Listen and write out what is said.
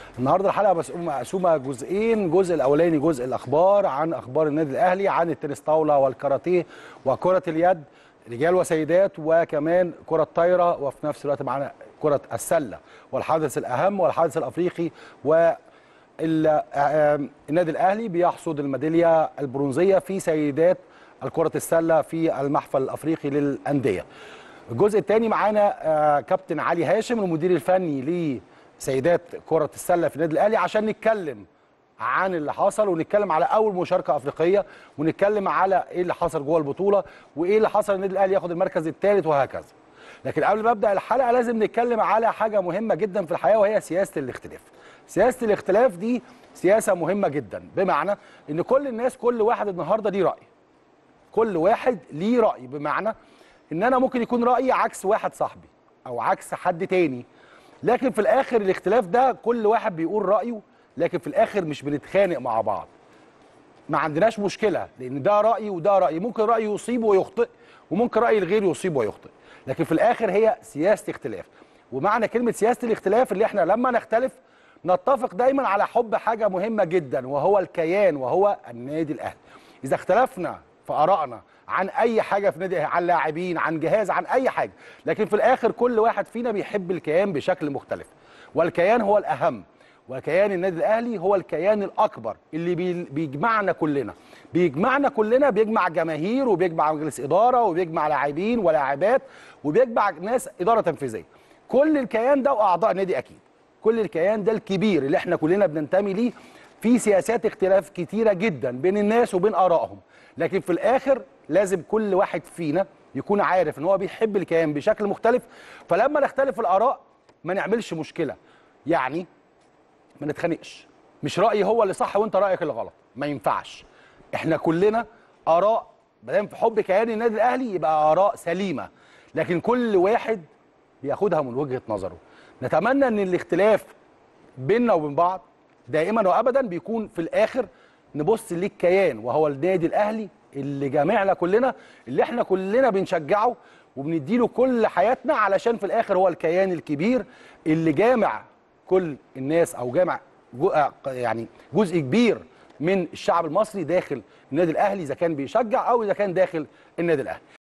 النهارده الحلقه مسؤومه مقسومه جزئين الجزء الاولاني جزء الاخبار عن اخبار النادي الاهلي عن التنس طاوله والكاراتيه وكره اليد رجال وسيدات وكمان كره الطايره وفي نفس الوقت معانا كره السله والحدث الاهم والحدث الافريقي و النادي الاهلي بيحصد الميداليه البرونزيه في سيدات الكره السله في المحفل الافريقي للانديه الجزء الثاني معانا كابتن علي هاشم المدير الفني لسيدات كره السله في النادي الاهلي عشان نتكلم عن اللي حصل ونتكلم على اول مشاركه افريقيه ونتكلم على ايه اللي حصل جوه البطوله وايه اللي حصل النادي الاهلي ياخد المركز الثالث وهكذا لكن قبل ما ابدا الحلقه لازم نتكلم على حاجه مهمه جدا في الحياه وهي سياسه الاختلاف سياسه الاختلاف دي سياسه مهمه جدا بمعنى ان كل الناس كل واحد النهارده ليه راي كل واحد ليه راي بمعنى ان انا ممكن يكون رايي عكس واحد صاحبي او عكس حد تاني لكن في الاخر الاختلاف ده كل واحد بيقول رايه لكن في الاخر مش بنتخانق مع بعض ما عندناش مشكله لان ده رايي وده رايي ممكن رايي يصيب ويخطئ وممكن راي الغير يصيب ويخطئ لكن في الاخر هي سياسه اختلاف ومعنى كلمه سياسه الاختلاف اللي احنا لما نختلف نتفق دايما على حب حاجه مهمه جدا وهو الكيان وهو النادي الاهلي اذا اختلفنا في ارائنا عن اي حاجه في نادي عن لاعبين عن جهاز عن اي حاجه لكن في الاخر كل واحد فينا بيحب الكيان بشكل مختلف والكيان هو الاهم وكيان النادي الاهلي هو الكيان الاكبر اللي بيجمعنا كلنا بيجمعنا كلنا بيجمع جماهير وبيجمع مجلس اداره وبيجمع لاعبين ولاعبات وبيجمع ناس اداره تنفيذيه كل الكيان ده واعضاء نادي اكيد كل الكيان ده الكبير اللي احنا كلنا بننتمي ليه في سياسات اختلاف كتيره جدا بين الناس وبين ارائهم لكن في الاخر لازم كل واحد فينا يكون عارف ان هو بيحب الكيان بشكل مختلف فلما نختلف الاراء ما نعملش مشكله يعني ما نتخانقش مش رايي هو اللي صح وانت رايك اللي غلط ما ينفعش احنا كلنا اراء ما دام في حب كيان النادي الاهلي يبقى اراء سليمه لكن كل واحد بياخدها من وجهه نظره نتمنى ان الاختلاف بيننا وبين بعض دائما وابدا بيكون في الاخر نبص للكيان وهو النادي الاهلي اللي جامعنا كلنا اللي احنا كلنا بنشجعه وبنديله كل حياتنا علشان في الاخر هو الكيان الكبير اللي جامع كل الناس او جامع جو يعني جزء كبير من الشعب المصري داخل النادي الاهلي اذا كان بيشجع او اذا كان داخل النادي الاهلي